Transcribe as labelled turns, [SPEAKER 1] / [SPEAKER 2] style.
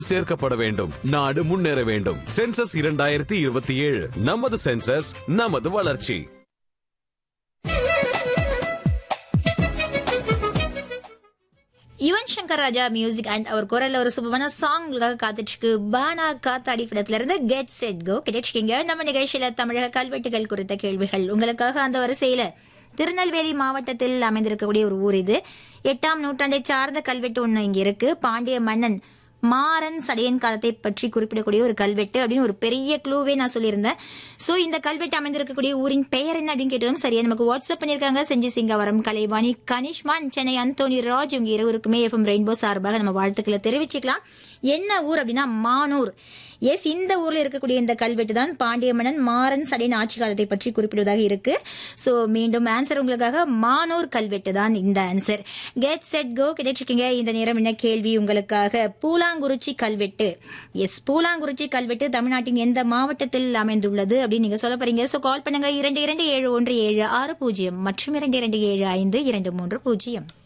[SPEAKER 1] சேர்க்கப்பட வேண்டும் நாடு முன்னேற வேண்டும் சென்சஸ் இரண்டாயிரத்தி இருபத்தி ஏழு நமது சென்சஸ் நமது வளர்ச்சி
[SPEAKER 2] யுவன் சங்கர் ராஜா மியூசிக் அண்ட் அவர் குரல்ல ஒரு சூப்பரான சாங் உங்களுக்காக காத்துட்டு இருக்கு பானா காத்தாடி படத்துல இருந்து கெட் செட் கோ கிடைச்சிக்கிங்க நம்ம நிகழ்ச்சியில தமிழக கல்வெட்டுகள் குறித்த கேள்விகள் உங்களுக்காக அந்த வரிசையில திருநெல்வேலி மாவட்டத்தில் அமைந்திருக்கக்கூடிய ஒரு ஊர் இது எட்டாம் நூற்றாண்டை சார்ந்த கல்வெட்டு ஒண்ணு இங்க இருக்கு பாண்டிய மன்னன் மாறன் சடையன் காலத்தை பற்றி குறிப்பிடக்கூடிய ஒரு கல்வெட்டு அப்படின்னு ஒரு பெரிய க்ளூவே நான் சொல்லியிருந்தேன் சோ இந்த கல்வெட்டு அமைந்திருக்கக்கூடிய ஊரின் பெயர் என்ன அப்படின்னு கேட்டதும் சரியா நமக்கு வாட்ஸ்அப் பண்ணிருக்காங்க செஞ்சி சிங்கவரம் கலைவாணி கனிஷ்மான் சென்னை அந்தோனி ராஜ் இவங்க இருவருக்குமே எஃப்எம் ரெயின்போ சார்பாக நம்ம வாழ்த்துக்களை தெரிவிச்சுக்கலாம் என்ன ஊர் அப்படின்னா மானூர் எஸ் இந்த ஊர்ல இருக்கக்கூடிய இந்த கல்வெட்டு தான் பாண்டிய மன்னன் மாறன் சடையன் ஆட்சி காலத்தை பற்றி குறிப்பிடுவதாக இருக்கு சோ மீண்டும் ஆன்சர் உங்களுக்காக மானூர் கல்வெட்டு தான் இந்த ஆன்சர் கெட் செட் கோ கிடைச்சிருக்கீங்க இந்த நேரம் என்ன கேள்வி உங்களுக்காக பூலாங்குறிச்சி கல்வெட்டு எஸ் பூலாங்குறிச்சி கல்வெட்டு தமிழ்நாட்டின் எந்த மாவட்டத்தில் அமைந்துள்ளது அப்படின்னு நீங்க சொல்ல போறீங்க சோ கால் பண்ணுங்க இரண்டு இரண்டு ஏழு ஒன்று ஏழு ஆறு பூஜ்ஜியம் மற்றும் இரண்டு இரண்டு ஏழு ஐந்து இரண்டு மூன்று பூஜ்ஜியம்